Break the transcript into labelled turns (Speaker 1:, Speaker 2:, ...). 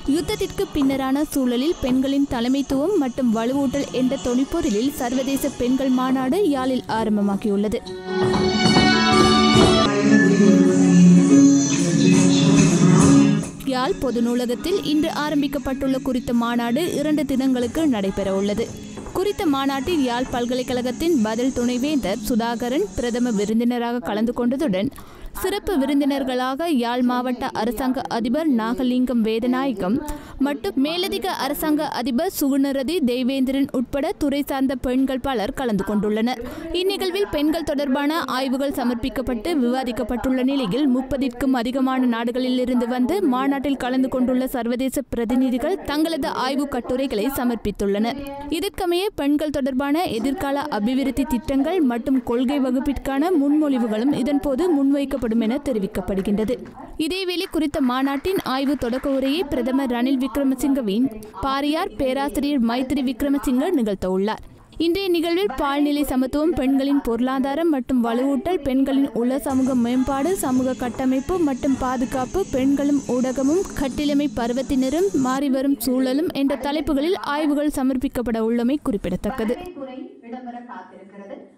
Speaker 1: யுத்தத்திற்கு பின்னரான சூழலில் பெண்களின் தலைமைத்துவம் மற்றும் வலுவூட்டல் என்ற தொனிப்பொருளில் சர்வதேச பெண்கள் மாநாடு யாழில் ஆரம்பமாகியுள்ளது யாழ் பொது நூலகத்தில் இன்று ஆரம்பிக்கப்பட்டுள்ள குறித்த மாநாடு இரண்டு தினங்களுக்கு நடைபெற உள்ளது குறித்த மாநாட்டில் யாழ் பல்கலைக்கழகத்தின் பதில் துணைவேந்தர் சுதாகரன் பிரதம விருந்தினராக கலந்து கொண்டதுடன் சிறப்பு விருந்தினர்களாக யாழ் மாவட்ட அரசாங்க அதிபர் நாகலிங்கம் வேதநாயகம் மற்றும் மேலதிக அரசாங்க அதிபர் சுகுணரதி தெய்வேந்திரன் உட்பட துறை சார்ந்த பெண்கள் பலர் கலந்து கொண்டுள்ளனர் இந்நிகழ்வில் பெண்கள் தொடர்பான ஆய்வுகள் சமர்ப்பிக்கப்பட்டு விவாதிக்கப்பட்டுள்ள நிலையில் முப்பதிற்கும் அதிகமான நாடுகளில் இருந்து வந்து மாநாட்டில் கலந்து கொண்டுள்ள சர்வதேச பிரதிநிதிகள் தங்களது ஆய்வு கட்டுரைகளை சமர்ப்பித்துள்ளனர் இதற்கமைய பெண்கள் தொடர்பான எதிர்கால அபிவிருத்தி திட்டங்கள் மற்றும் கொள்கை வகுப்பிற்கான முன்மொழிவுகளும் இதன்போது முன்வைக்கப்படும் என தெரிவிக்கப்படுகின்றது இதேவேளை குறித்த மாநாட்டின் ஆய்வு தொடக்க உரையை பிரதமர் ரணில் விக்ரமசிங்கவின் பாரியார் பேராசிரியர் மைத்ரி விக்ரமசிங்க நிகழ்த்த உள்ளார் இன்றைய நிகழ்வில் பால்நிலை சமத்துவம் பெண்களின் பொருளாதாரம் மற்றும் வலுவூட்டல் பெண்களின் உள்ள சமூக மேம்பாடு சமூக கட்டமைப்பு மற்றும் பாதுகாப்பு பெண்களும் ஊடகமும் கட்டிலமை பருவத்தினரும் மாறிவரும் சூழலும் என்ற தலைப்புகளில் ஆய்வுகள் சமர்ப்பிக்கப்பட உள்ளமை குறிப்பிடத்தக்கது
Speaker 2: துறை இடம்பெற காத்திருக்கிறது